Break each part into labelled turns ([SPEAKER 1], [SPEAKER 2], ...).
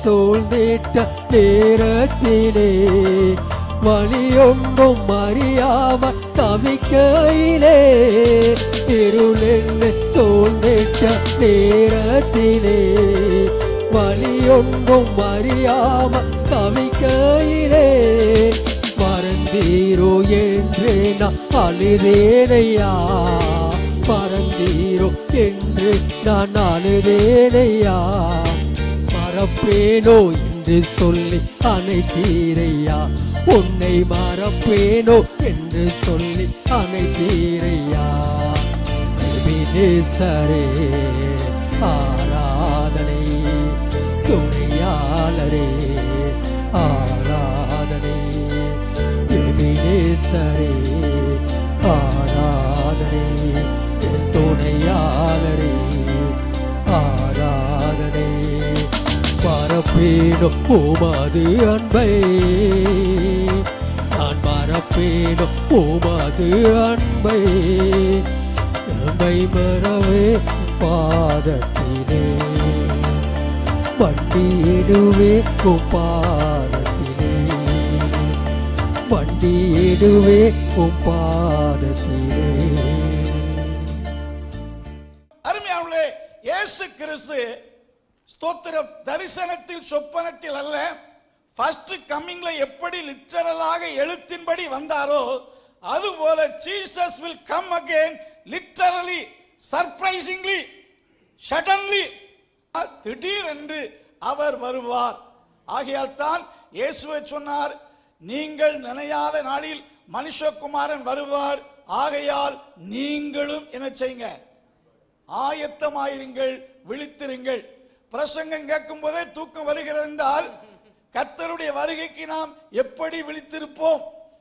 [SPEAKER 1] சூழ்ந்திட்ட நேரத்திலே வழியொன்றும் அறியாமல் தவிக்கையிலே இருளென்று சூழ்ந்திட்ட நேரத்திலே வழியொன்றும் அறியாமல் தவிக்கையிலே மறந்தீரோ என்று நான் அழுதேனையா மறந்தீரோ என்று நான் அழுதேனையா மறப்பேனோ என்று சொல்லி அணைத்தீரையா உன்னை மறப்பேனோ என்று சொல்லி அணைத்தீரையா எபினேசரே ஆராதனை துணையாளரே ஆராதனை எபினேசரே ஆராதனை என் துணையாளரே ஆராதனை மறப்பேனோ உமது அன்பை நான் மறப்பேனோ உமது அன்பை அன்பை மறவே பாதத்திலே வண்டியிடுவே உம் பாதத்திலே வண்டியிடுவே உம் பாதத்திலே
[SPEAKER 2] அருமையானவர்களே இயேசு கிறிஸ்து ஸ்தோத்திர தரிசனத்தில் சொப்பனத்தில் அல்ல ஃபர்ஸ்ட் கம்மிங்ல எப்படி லிட்டரலாக எழுத்தின்படி வந்தாரோ அதுபோல Jesus will come again literally surprisingly suddenly திடீரென்று அவர் வருவார் ஆகையால் தான் இயேசுவை சொன்னார் நீங்கள் நினையாத நாளில் மனுஷகுமாரன் வருவார் ஆகையால் நீங்களும் என்ன செய்யுங்க ஆயத்தமாயிருங்கள் விழித்திருங்கள் பிரசங்கம் கேட்கும் போதே தூக்கம் வருகிறது என்றால் கர்த்தருடைய வருகைக்கு நாம் எப்படி விழித்திருப்போம்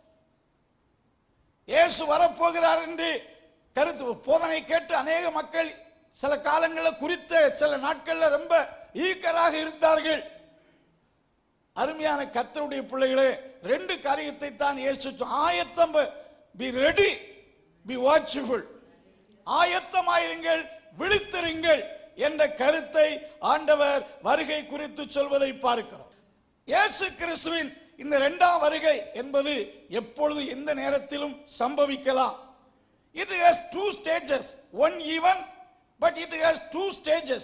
[SPEAKER 2] இயேசு வரப்போகிறார் என்று கருத்து போதனை கேட்டு அநேக மக்கள் சில காலங்களில் குறித்த சில நாட்களில் ரொம்ப ஈக்கராக இருந்தார்கள் அருமையான கர்த்தருடைய பிள்ளைகளே ரெண்டு காரியத்தை தான் இயேசு சொ- ஆயத்தம் பி ரெடி பி வாட்ச்ஃபுல் ஆயத்தமாயிருங்கள் விழித்திருங்கள் என்ற கருத்தை ஆண்டவர் வருகை குறித்து சொல்வதை பார்க்கிறோம் இயேசு கிறிஸ்துவின் இந்த இரண்டாம் வருகை என்பது எப்பொழுது எந்த நேரத்திலும் சம்பவிக்கலாம் it has two stages one event but it has two stages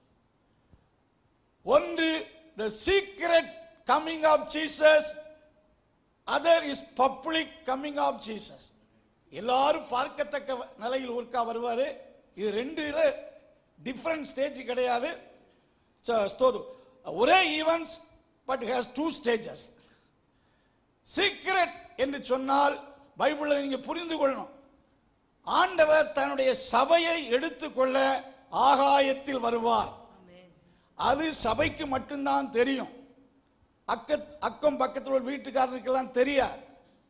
[SPEAKER 2] ஒன்று the secret coming of Jesus other is public coming of Jesus எல்லாரும் பார்க்கத்தக்க வ- நிலையில் ஒருக்கா வருவாரு இது ரெண்டு டிஃப்ரெண்ட் ஸ்டேஜ் கிடையாது ச- ஸ்தோத்திரம். ஒரே events but has two stages secret என்று சொன்னால் பைபிளில் நீங்க புரிந்து கொள்ளணும் ஆண்டவர் தன்னுடைய சபையை எடுத்துக்கொள்ள ஆகாயத்தில் வருவார் அது சபைக்கு மட்டும்தான் தெரியும் அக்க அக்கம் பக்கத்தில் உள்ள வீட்டுக்காரருக்கெல்லாம் தெரியாது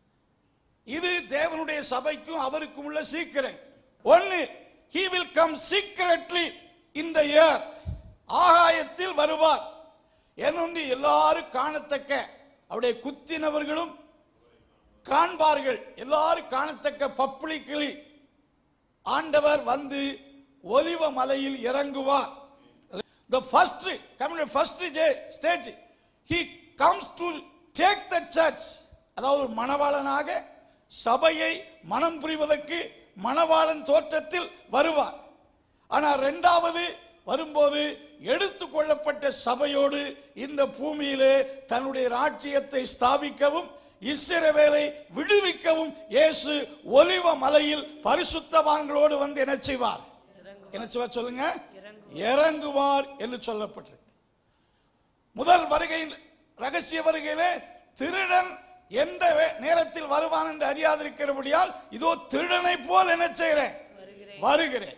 [SPEAKER 2] இது தேவனுடைய சபைக்கும் அவருக்கும் உள்ள சீக்கிரம் ஒன்னு he will come secretly in the air ஆகாயத்தில் வருவார் என்னொன்று எல்லாரும் காணத்தக்க அவருடைய குத்தினவர்களும் காண்பார்கள் எல்லாரும் காணத்தக்க பப்ளிக்லி ஆண்டவர் வந்து ஒலிவ மலையில் இறங்குவார் the first coming to first day- stage he comes to take the church அதாவது ஒரு மணவாளனாக சபையை மனம் புரிவதற்கு மணவாளன் தோற்றத்தில் வருவார் ஆனால் இரண்டாவது வரும்போது எடுத்துக்கொள்ளப்பட்ட சபையோடு இந்த பூமியிலே தன்னுடைய ராஜ்யத்தை ஸ்தாபிக்கவும் இஸ்ரவேலை விடுவிக்கவும் இயேசு ஒலிவ மலையில் பரிசுத்தவான்களோடு வந்து என்ன செய்வார் என்ன செய்வார் சொல்லுங்க இறங்குவார் என்று சொல்லப்பட்டிருக்கு முதல் வருகையில் ரகசிய வருகையிலே திருடன் எந்த வே- நேரத்தில் வருவான் என்று அறியாதிருக்கிறபடியால் இதோ திருடனை போல் என்ன செய்கிறேன் வருகிறேன்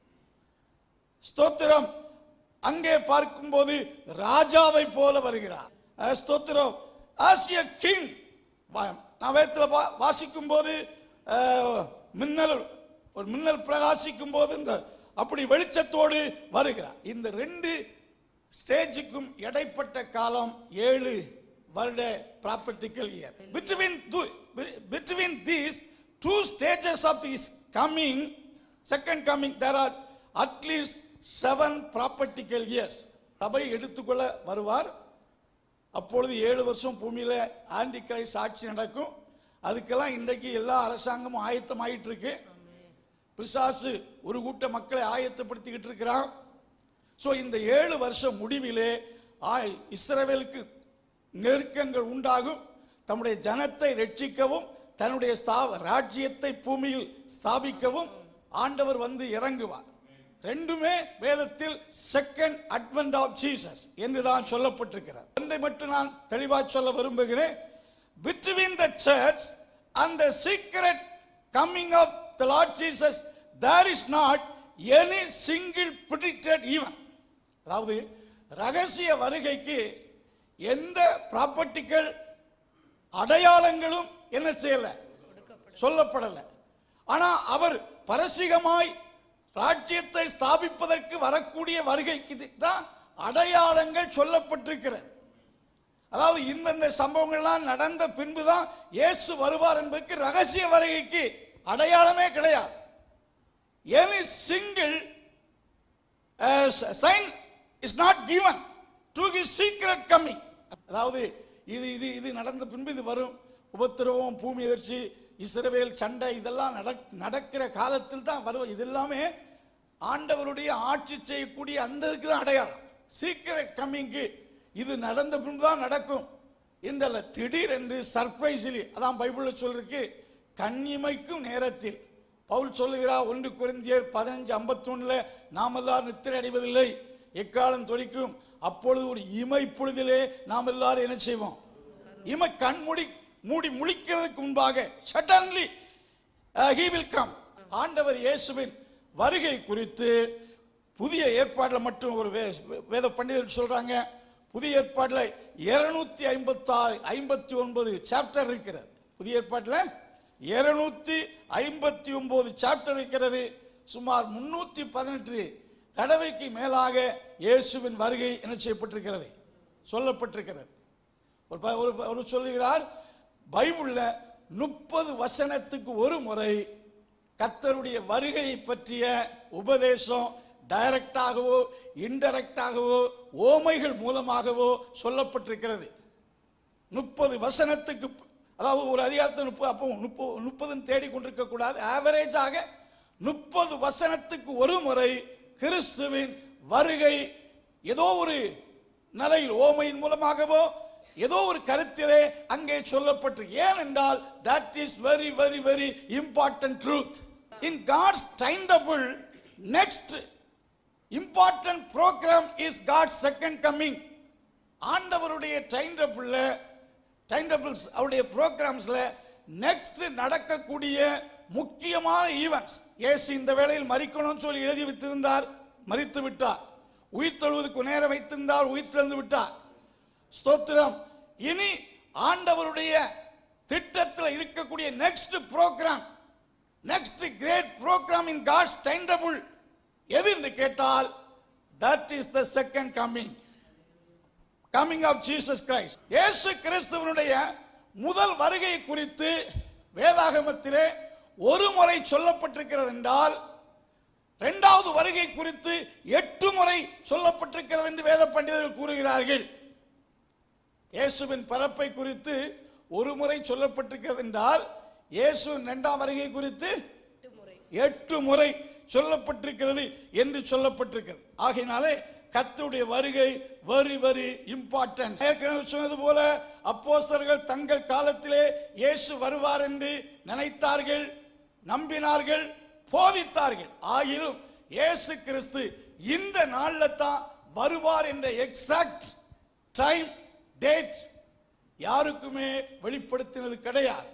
[SPEAKER 2] ஸ்தோத்திரம் அங்கே பார்க்கும்போது ராஜாவை போல வருகிறார் அஹ், ஸ்தோத்திரம் ஆசிய கிங் நான் வேதத்தில் வாசிக்கும் போது அஹ், மின்னல் ஒரு மின்னல் பிரகாசிக்கும் போது இந்த அப்படி வெளிச்சத்தோடு வருகிறார் இந்த ரெண்டு ஸ்டேஜுக்கும் இடைப்பட்ட காலம் ஏழு வருட practical year between between these two stages of this coming second coming there are at least seven practical years சபை எடுத்துக்கொள்ள வருவார் அப்பொழுது ஏழு வருஷம் பூமியில ஆண்டி கிரைஸ்ட் ஆட்சி நடக்கும் அதுக்கெல்லாம் இன்றைக்கு எல்லா அரசாங்கமும் ஆயத்தமாயிட்டு இருக்கு பிசாசு ஒரு கூட்ட மக்களை ஆயத்தப்படுத்திக்கிட்டு இருக்கிறான் ஸோ இந்த ஏழு வருஷம் முடிவிலே ஆ- இஸ்ரவேலுக்கு நெருக்கங்கள் உண்டாகும் தம்முடைய ஜனத்தை ரட்சிக்கவும் தன்னுடைய ஸ்தா- ராஜ்யத்தை பூமியில் ஸ்தாபிக்கவும் ஆண்டவர் வந்து இறங்குவார் ரெண்டுமே வேதத்தில் செகண்ட் அட்வென்ட் ஆஃப் ஜீசஸ் என்று தான் சொல்லப்பட்டிருக்கிறது ஒன்றை மட்டும் நான் தெளிவாக சொல்ல விரும்புகிறேன் between the church and the secret coming of the Lord Jesus, there is not any single predicted event. அதாவது ரகசிய வருகைக்கு எந்த ப்ராப்பர்ட்டிகள் அடையாளங்களும் என்ன செய்யல சொல்லப்படல ஆனா அவர் பரசிகமாய் ராஜ்யத்தை ஸ்தாபிப்பதற்கு வரக்கூடிய வருகைக்கு தான் அடையாளங்கள் சொல்லப்பட்டிருக்கிறது அதாவது இந்தந்த சம்பவங்கள்லாம் நடந்த பின்புதான் இயேசு வருவார் என்பதற்கு ரகசிய வருகைக்கு அடையாளமே கிடையாது any single sign is not given to his secret coming அதாவது இது இது இது நடந்த பின்பு இது வரும் உபத்திரவம் பூமி எதிர்ச்சி இஸ்ரவேல் சண்டை இதெல்லாம் நடக் நடக்கிற காலத்தில் தான் வரும் இது எல்லாமே ஆண்டவருடைய ஆட்சி செய்யக்கூடிய அந்த இதுக்கு தான் அடையாளம் சீக்ரெட் கம்மிங்க்கு இது நடந்த பின்பு தான் நடக்கும் இந்த திடீர் என்று சர்ப்ரைஸ்லி அதான் பைபிளில் சொல்லிருக்கு கண்ணிமைக்கும் நேரத்தில் பவுல் சொல்லுகிறார் ஒன்று குறைந்தியர் பதினஞ்சு ஐம்பத்தி நாம் எல்லாரும் நித்திரை அடைவதில்லை எக்காலம் தொடிக்கும் அப்பொழுது ஒரு இமை பொழுதிலே நாம் எல்லாரும் என்ன செய்வோம் இமை கண்மூடி மூடி முழிக்கிறதுக்கு முன்பாக சடன்லி ஹி வில் கம் ஆண்டவர் இயேசுவின் வருகை குறித்து புதிய ஏற்பாட்டில் மட்டும் ஒரு வே- வேத பண்டிதர் சொல்றாங்க புதிய ஏற்பாட்டில் இருநூத்தி ஐம்பத்தாறு ஐம்பத்தி ஒன்பது சாப்டர் இருக்கிறது புதிய ஏற்பாட்டில் இருநூத்தி ஐம்பத்தி ஒன்பது சாப்டர் இருக்கிறது சுமார் முன்னூத்தி பதினெட்டு தடவைக்கு மேலாக இயேசுவின் வருகை என்ன செய்யப்பட்டிருக்கிறது சொல்லப்பட்டிருக்கிறது ஒரு ப- ஒரு ப- ஒரு சொல்லுகிறார் பைபிள்ல முப்பது வசனத்துக்கு ஒரு முறை கர்த்தருடைய வருகையை பற்றிய உபதேசம் டைரக்டாகவோ இன்டைரக்டாகவோ ஓமைகள் மூலமாகவோ சொல்லப்பட்டிருக்கிறது முப்பது வசனத்துக்கு ப- அதாவது ஒரு அதிகாரத்தை முப்பது அப்போ முப்பது முப்பதுன்னு தேடிக்கொண்டிருக்க கூடாது ஆவரேஜாக முப்பது வசனத்துக்கு ஒரு முறை கிறிஸ்துவின் வருகை ஏதோ ஒரு நிலையில் ஓமையின் மூலமாகவோ ஏதோ ஒரு கருத்திலே அங்கே சொல்லப்பட்டு ஏனென்றால் that is very very very important truth in God's time double next important program is God second coming ஆண்டவருடைய டைம் டேபிள்ல டைம் டேபிள்ஸ் அவருடைய ப்ரோக்ராம்ஸ்ல நெக்ஸ்ட் நடக்கக்கூடிய முக்கியமான ஈவெண்ட்ஸ் இயேசு இந்த வேளையில் மறிக்கணும்னு சொல்லி எழுதி வைத்திருந்தார் மறித்து விட்டார் உயிர் தொழுவதற்கு நேரம் வைத்திருந்தார் உயிர் திறந்து விட்டார் ஸ்தோத்திரம் இனி ஆண்டவருடைய திட்டத்தில் இருக்கக்கூடிய next program next great program in God's time table எது என்று கேட்டால் that is the second coming coming of Jesus Christ இயேசு கிறிஸ்துவனுடைய முதல் வருகை குறித்து வேதாகமத்திலே ஒரு முறை சொல்லப்பட்டிருக்கிறது என்றால் இரண்டாவது வருகை குறித்து எட்டு முறை சொல்லப்பட்டிருக்கிறது என்று வேத பண்டிதர்கள் கூறுகிறார்கள் இயேசுவின் பிறப்பை குறித்து ஒரு முறை சொல்லப்பட்டிருக்கிறது என்றால் இயேசுவின் இரண்டாம் வருகை குறித்து எட்டு முறை சொல்லப்பட்டிருக்கிறது என்று சொல்லப்பட்டிருக்கிறது ஆகையினாலே கர்த்தருடைய வருகை வெரி வெரி இம்பார்ட்டன்ட் ஏற்கனவே சொன்னது போல அப்போஸ்தலர்கள் தங்கள் காலத்திலே இயேசு வருவார் என்று நினைத்தார்கள் நம்பினார்கள் போதித்தார்கள் ஆகிலும் இயேசு கிறிஸ்து இந்த நாள்ல தான் வருவார் என்ற எக்ஸாக்ட் டைம் டேட் யாருக்குமே வெளிப்படுத்தினது கிடையாது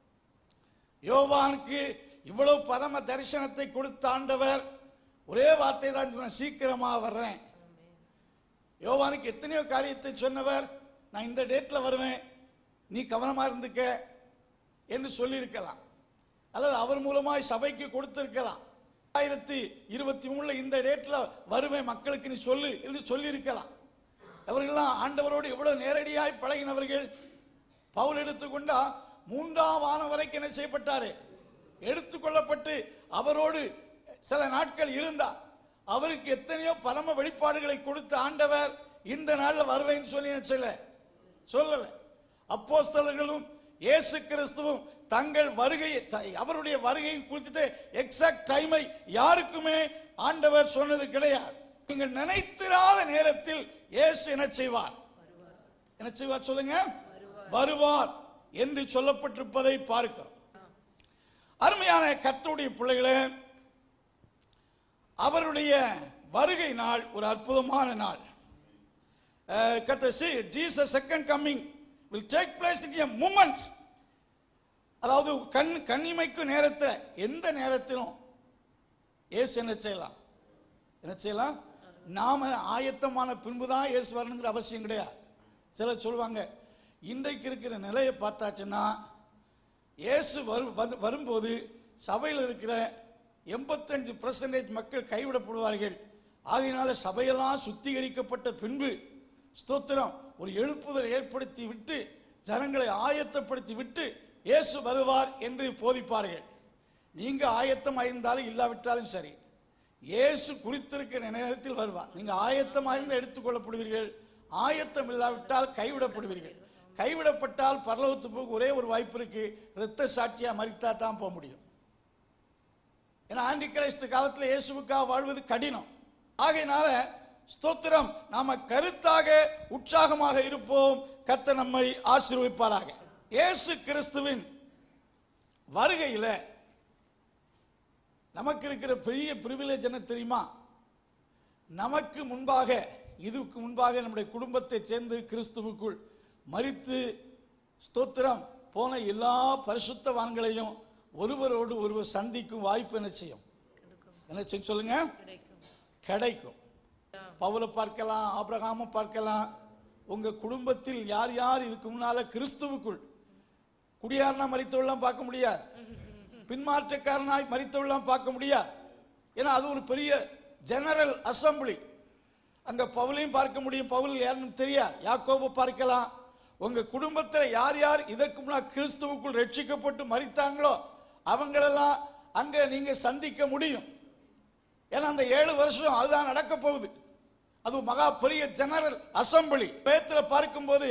[SPEAKER 2] யோவானுக்கு இவ்வளவு பரம தரிசனத்தை கொடுத்த ஆண்டவர் ஒரே வார்த்தை தான் சொன்ன சீக்கிரமா வர்றேன் யோவானுக்கு எத்தனையோ காரியத்தை சொன்னவர் நான் இந்த டேட்ல வருவேன் நீ கவனமா இருந்துக்க என்று சொல்லியிருக்கலாம் அல்லது அவர் மூலமாய் சபைக்கு கொடுத்திருக்கலாம் ஆயிரத்தி இருபத்தி மூணுல இந்த டேட்ல வருவேன் மக்களுக்கு நீ சொல்லு என்று சொல்லியிருக்கலாம் அவர்கள்லாம் ஆண்டவரோடு எவ்வளவு நேரடியாய் பழகினவர்கள் பவுல் எடுத்துக்கொண்டா மூன்றாம் வானம் வரைக்கும் என்ன செய்யப்பட்டாரு எடுத்துக்கொள்ளப்பட்டு அவரோடு சில நாட்கள் இருந்தார் அவருக்கு எத்தனையோ பரம வெளிப்பாடுகளை கொடுத்த ஆண்டவர் இந்த நாள்ல வருவேன்னு சொல்லி என்ன செய்யல சொல்லல அப்போஸ்தலர்களும் இயேசு கிறிஸ்துவும் தங்கள் வருகையை த- அவருடைய வருகையின் குறித்து எக்ஸாக்ட் டைமை யாருக்குமே ஆண்டவர் சொன்னது கிடையாது நீங்கள் நினைத்திராத நேரத்தில் இயேசு என்ன செய்வார் என்ன செய்வார் சொல்லுங்க வருவார் என்று சொல்லப்பட்டிருப்பதை பார்க்கிறோம் அருமையான கர்த்தருடைய பிள்ளைகளே அவருடைய வருகை நாள் ஒரு அற்புதமான நாள் கத்த சி Jesus second coming will take place in a moment அதாவது கண் கண்ணிமைக்கும் நேரத்தை எந்த நேரத்திலும் இயேசு என்ன செய்யலாம் என்ன செய்யலாம் நாம ஆயத்தமான பின்பு தான் இயேசு வரணுங்கிற அவசியம் கிடையாது சிலர் சொல்லுவாங்க இன்றைக்கு இருக்கிற நிலையை பார்த்தாச்சுன்னா இயேசு வரும் வந்து வரும்போது சபையில் இருக்கிற எண்பத்தஞ்சு பர்சன்டேஜ் மக்கள் கைவிடப்படுவார்கள் ஆகையினால சபையெல்லாம் சுத்திகரிக்கப்பட்ட பின்பு ஸ்தோத்திரம் ஒரு எழுப்புதல் ஏற்படுத்தி விட்டு ஜனங்களை ஆயத்தப்படுத்தி விட்டு இயேசு வருவார் என்று போதிப்பார்கள் நீங்க ஆயத்தம் இருந்தாலும் இல்லாவிட்டாலும் சரி இயேசு குறித்திருக்கிற நேரத்தில் வருவார் நீங்க ஆயத்தமாக இருந்து எடுத்துக்கொள்ளப்படுவீர்கள் ஆயத்தம் இல்லாவிட்டால் கைவிடப்படுவீர்கள் கைவிடப்பட்டால் பரலோகத்து போக ஒரே ஒரு வாய்ப்பு இருக்கு இரத்த சாட்சியா மறித்தா தான் போக முடியும் ஏன்னா ஆண்டி கிரைஸ்ட் காலத்துல இயேசுவுக்காக வாழ்வது கடினம் ஆகையினால ஸ்தோத்திரம் நாம கருத்தாக உற்சாகமாக இருப்போம் கத்த நம்மை ஆசீர்வதிப்பாராக இயேசு கிறிஸ்துவின் வருகையில நமக்கு இருக்கிற பெரிய பிரிவிலேஜ் என்ன தெரியுமா நமக்கு முன்பாக இதுக்கு முன்பாக நம்முடைய குடும்பத்தை சேர்ந்து கிறிஸ்துவுக்குள் மரித்து ஸ்தோத்திரம் போன எல்லா பரிசுத்தவான்களையும் ஒருவரோடு ஒருவர் சந்திக்கும் வாய்ப்பு என்ன செய்யும் என்ன செய்யும் சொல்லுங்க கிடைக்கும் பவுலை பார்க்கலாம் ஆபிரகாமை பார்க்கலாம் உங்க குடும்பத்தில் யார் யார் இதுக்கு முன்னால கிறிஸ்துவுக்குள் குடியாரனா மறித்தவெல்லாம் பார்க்க முடியாது பின்மாற்றக்காரனாய் மறித்தவெல்லாம் பார்க்க முடியாது ஏன்னா அது ஒரு பெரிய ஜெனரல் அசம்பிளி அங்க பவுலையும் பார்க்க முடியும் பவுல் யாருன்னு தெரியாது யாக்கோபை பார்க்கலாம் உங்க குடும்பத்தில் யார் யார் இதற்கு முன்னால் கிறிஸ்துவுக்குள் ரட்சிக்கப்பட்டு மறித்தாங்களோ அவங்களெல்லாம் அங்க நீங்க சந்திக்க முடியும் ஏன்னா அந்த ஏழு வருஷம் அதுதான் நடக்க போகுது அது மகா பெரிய ஜெனரல் அசம்பிளி பேத்துல பார்க்கும்போது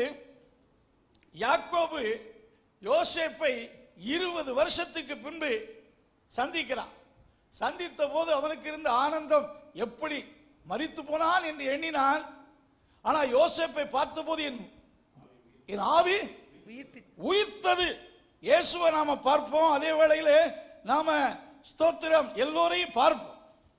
[SPEAKER 2] யாக்கோபு யோசேப்பை இருபது வருஷத்துக்கு பின்பு சந்திக்கிறான் சந்தித்த போது அவனுக்கு இருந்த ஆனந்தம் எப்படி மரித்து போனான் என்று எண்ணினான் ஆனா யோசேப்பை பார்த்தபோது என் என் ஆவி உயிர்த்தது இயேசுவை நாம பார்ப்போம் அதே வேளையிலே நாம ஸ்தோத்திரம் எல்லோரையும் பார்ப்போம்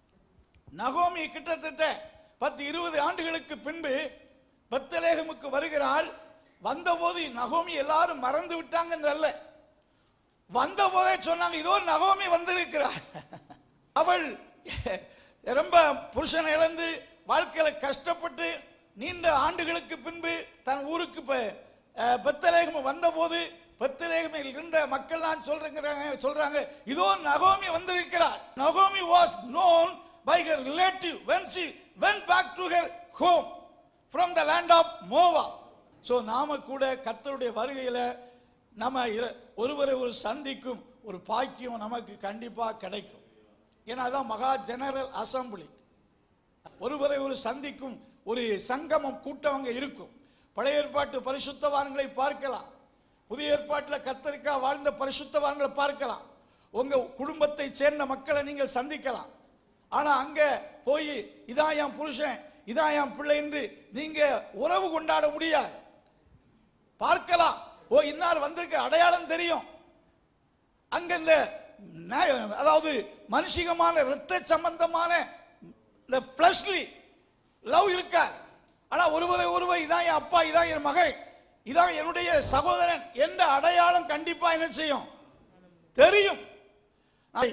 [SPEAKER 2] நகோமி கிட்டத்தட்ட பத்து இருபது ஆண்டுகளுக்கு பின்பு பெத்தலேகமுக்கு வருகிறாள் வந்தபோது நகோமி எல்லாரும் மறந்து விட்டாங்கன்றல்ல வந்த போதே சொன்னாங்க இதோ நகோமி வந்திருக்கிறாள் அவள் ரொம்ப புருஷனை இழந்து வாழ்க்கையில கஷ்டப்பட்டு நீண்ட ஆண்டுகளுக்கு பின்பு தன் ஊருக்கு பெத்தலேகம் வந்தபோது பெத்தலேகமில் இருந்த மக்கள்லாம் சொல்றாங்க சொல்றாங்க இதோ நகோமி வந்திருக்கிறாள் நகோமி was known by her relative when she went back to her home from the land of Moab so நாம கூட கர்த்தருடைய வருகையில நம்ம இர- ஒருவரை ஒரு சந்திக்கும் ஒரு பாக்கியம் நமக்கு கண்டிப்பா கிடைக்கும் ஏன்னா அதான் மகா ஜெனரல் அசம்பிளி ஒருவரை ஒரு சந்திக்கும் ஒரு சங்கமம் கூட்டம் அங்க இருக்கும் பழைய ஏற்பாட்டு பரிசுத்தவான்களை பார்க்கலாம் புதிய ஏற்பாட்டில் கத்தரிக்கா வாழ்ந்த பரிசுத்தவான்களை பார்க்கலாம் உங்க குடும்பத்தை சேர்ந்த மக்களை நீங்கள் சந்திக்கலாம் ஆனா அங்க போய் இதான் என் புருஷன் இதான் என் பிள்ளை என்று நீங்க உறவு கொண்டாட முடியாது பார்க்கலாம் ஓ இன்னார் வந்திருக்க அடையாளம் தெரியும் அங்க இந்த ந- அதாவது மனுஷிகமான இரத்த சம்பந்தமான இந்த ஃபிளஷ்லி லவ் இருக்கா ஆனா ஒருவரை ஒருவர் இதான் என் அப்பா இதான் என் மகள் இதான் என்னுடைய சகோதரன் என்ற அடையாளம் கண்டிப்பா என்ன செய்யும் தெரியும் ஐ-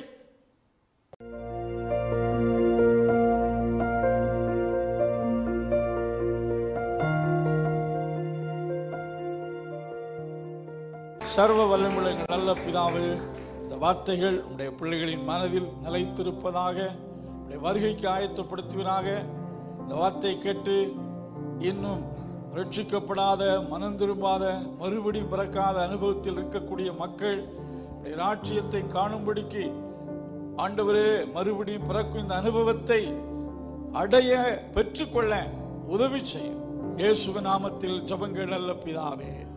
[SPEAKER 2] சர்வ வல்லமுள்ள எங்கள் நல்ல பிதாவே இந்த வார்த்தைகள் உடைய பிள்ளைகளின் மனதில் நிலைத்திருப்பதாக உடைய வருகைக்கு ஆயத்தப்படுத்துவீராக இந்த வார்த்தை கேட்டு இன்னும் ரட்சிக்கப்படாத மனம் திரும்பாத மறுபடியும் பிறக்காத அனுபவத்தில் இருக்கக்கூடிய மக்கள் உடைய ராட்சியத்தை காணும்படிக்கு ஆண்டவரே மறுபடியும் பிறக்கும் இந்த அனுபவத்தை அடைய பெற்றுக்கொள்ள உதவி செய்யும் இயேசுவின் நாமத்தில் ஜெபங்கள் நல்ல பிதாவே